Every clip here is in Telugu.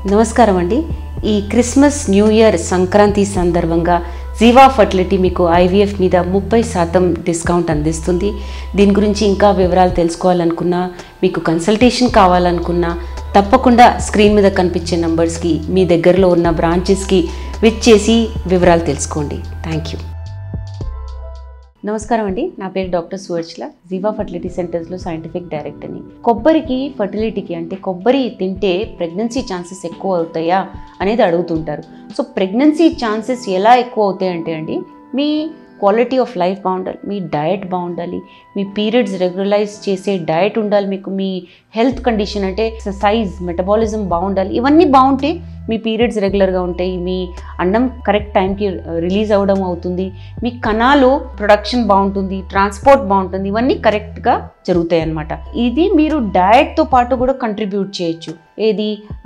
నమస్కారం అండి ఈ క్రిస్మస్ న్యూ ఇయర్ సంక్రాంతి సందర్భంగా జీవా ఫర్టిలిటీ మీకు ఐవీఎఫ్ మీద ముప్పై శాతం డిస్కౌంట్ అందిస్తుంది దీని గురించి ఇంకా వివరాలు తెలుసుకోవాలనుకున్నా మీకు కన్సల్టేషన్ కావాలనుకున్నా తప్పకుండా స్క్రీన్ మీద కనిపించే నంబర్స్కి మీ దగ్గరలో ఉన్న బ్రాంచెస్కి విచ్ చేసి వివరాలు తెలుసుకోండి థ్యాంక్ యూ నమస్కారం అండి నా పేరు డాక్టర్ సువర్చల జీవా ఫర్టిలిటీ సెంటర్స్లో సైంటిఫిక్ డైరెక్టర్ని కొబ్బరికి ఫర్టిలిటీకి అంటే కొబ్బరి తింటే ప్రెగ్నెన్సీ ఛాన్సెస్ ఎక్కువ అవుతాయా అనేది అడుగుతుంటారు సో ప్రెగ్నెన్సీ ఛాన్సెస్ ఎలా ఎక్కువ అవుతాయి అంటే అండి మీ క్వాలిటీ ఆఫ్ లైఫ్ బాగుండాలి మీ డయట్ బాగుండాలి మీ పీరియడ్స్ రెగ్యులరైజ్ చేసే డయట్ ఉండాలి మీకు మీ హెల్త్ కండిషన్ అంటే ఎక్సర్సైజ్ మెటబాలిజం బాగుండాలి ఇవన్నీ బాగుంటే మీ పీరియడ్స్ రెగ్యులర్గా ఉంటాయి మీ అన్నం కరెక్ట్ టైంకి రిలీజ్ అవ్వడం అవుతుంది మీ కణాలు ప్రొడక్షన్ బాగుంటుంది ట్రాన్స్పోర్ట్ బాగుంటుంది ఇవన్నీ కరెక్ట్గా జరుగుతాయి అన్నమాట ఇది మీరు డయట్తో పాటు కూడా కంట్రిబ్యూట్ చేయొచ్చు ఏది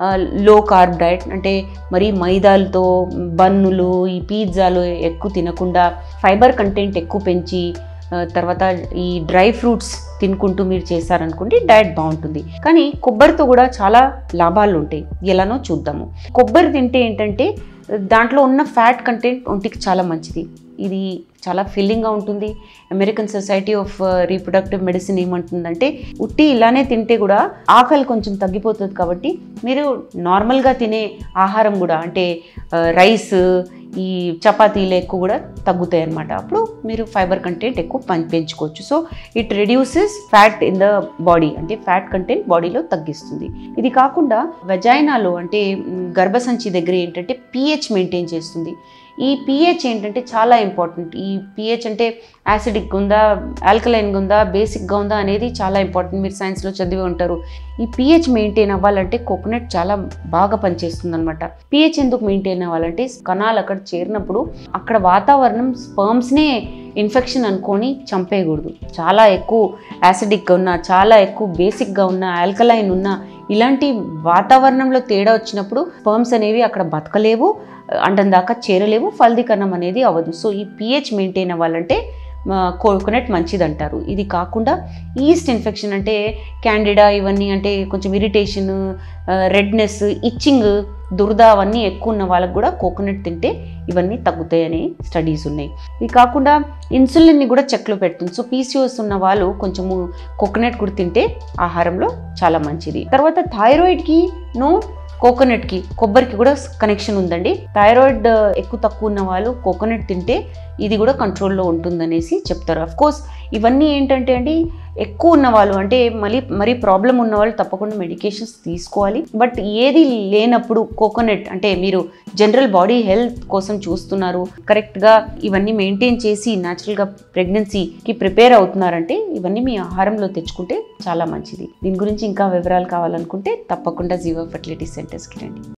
లో కార్బ్ డయట్ అంటే మరి మైదాలతో బన్నులు ఈ పిజ్జాలు ఎక్కువ తినకుండా ఫైబర్ కంటెంట్ ఎక్కువ పెంచి ఆ, తర్వాత ఈ డ్రై ఫ్రూట్స్ తినుకుంటూ మీరు చేశారనుకోండి డయట్ బాగుంటుంది కానీ కొబ్బరితో కూడా చాలా లాభాలు ఉంటాయి ఎలానో చూద్దాము కొబ్బరి తింటే ఏంటంటే దాంట్లో ఉన్న ఫ్యాట్ కంటెంట్ ఒంటికి చాలా మంచిది ఇది చాలా ఫిల్లింగ్గా ఉంటుంది American Society of Reproductive Medicine ఏమంటుందంటే ఉట్టి ఇలానే తింటే కూడా ఆకలి కొంచెం తగ్గిపోతుంది కాబట్టి మీరు నార్మల్గా తినే ఆహారం కూడా అంటే రైస్ ఈ చపాతీలు ఎక్కువ కూడా తగ్గుతాయి అన్నమాట అప్పుడు మీరు ఫైబర్ కంటెంట్ ఎక్కువ పం- పెంచుకోవచ్చు so it reduces fat in the body అంటే ఫ్యాట్ కంటెంట్ బాడీలో తగ్గిస్తుంది ఇది కాకుండా వెజైనాలో అంటే మ్, గర్భసంచి దగ్గర ఏంటంటే పిహెచ్ మెయింటైన్ చేస్తుంది ఈ పిహెచ్ ఏంటంటే చాలా ఇంపార్టెంట్ ఈ పిహెచ్ అంటే యాసిడిక్ ఉందా ఆల్కలైన్గా ఉందా బేసిక్గా ఉందా అనేది చాలా ఇంపార్టెంట్ మీరు సైన్స్లో చదివి ఉంటారు ఈ పిహెచ్ మెయింటైన్ అవ్వాలంటే కోకోనట్ చాలా బాగా పనిచేస్తుంది అనమాట పిహెచ్ ఎందుకు మెయింటైన్ అవ్వాలంటే కణాలు అక్కడ చేరినప్పుడు అక్కడ వాతావరణం స్పర్మ్స్నే ఇన్ఫెక్షన్ అనుకొని చంపేయకూడదు చాలా ఎక్కువ యాసిడిక్గా ఉన్న చాలా ఎక్కువ బేసిక్గా ఉన్న ఆల్కలైన్ ఉన్న ఇలాంటి వాతావరణంలో తేడా వచ్చినప్పుడు స్పర్మ్స్ అనేవి అక్కడ బతకలేవు అండం దాకా చేరలేవు ఫలదీకరణం అనేది అవ్వదు సో ఈ పిహెచ్ మెయింటైన్ అవ్వాలంటే కోకోనట్ మంచిది అంటారు ఇది కాకుండా ఈస్ట్ ఇన్ఫెక్షన్ అంటే క్యాండిడా ఇవన్నీ అంటే కొంచెం ఇరిటేషన్ రెడ్నెస్ ఇచ్చింగ్ దురద అవన్నీ ఎక్కువ ఉన్న వాళ్ళకి కూడా కోకోనట్ తింటే ఇవన్నీ తగ్గుతాయని స్టడీస్ ఉన్నాయి ఇది కాకుండా ఇన్సులిన్ని కూడా చెక్లో పెడుతుంది సో పీసీఓస్ ఉన్న వాళ్ళు కొంచెము కోకోనట్ కూడా తింటే ఆహారంలో చాలా మంచిది తర్వాత థైరాయిడ్కి ను కోకోనట్కి కొబ్బరికి కూడా కనెక్షన్ ఉందండి థైరాయిడ్ ఎక్కువ తక్కువ ఉన్న వాళ్ళు కోకోనట్ తింటే ఇది కూడా కంట్రోల్లో ఉంటుందనేసి చెప్తారు అఫ్ కోర్స్ ఇవన్నీ ఏంటంటే అండి ఎక్కువ ఉన్న వాళ్ళు అంటే మళ్ళీ మరీ ప్రాబ్లం ఉన్న వాళ్ళు తప్పకుండా మెడికేషన్స్ తీసుకోవాలి బట్ ఏది లేనప్పుడు కోకోనట్ అంటే మీరు జనరల్ బాడీ హెల్త్ కోసం చూస్తున్నారు కరెక్ట్గా ఇవన్నీ మెయింటైన్ చేసి న్యాచురల్గా ప్రెగ్నెన్సీకి ప్రిపేర్ అవుతున్నారంటే ఇవన్నీ మీ ఆహారంలో తెచ్చుకుంటే చాలా మంచిది దీని గురించి ఇంకా వివరాలు కావాలనుకుంటే తప్పకుండా జీవో ఫర్టిలిటీ సెంటర్స్కి రండి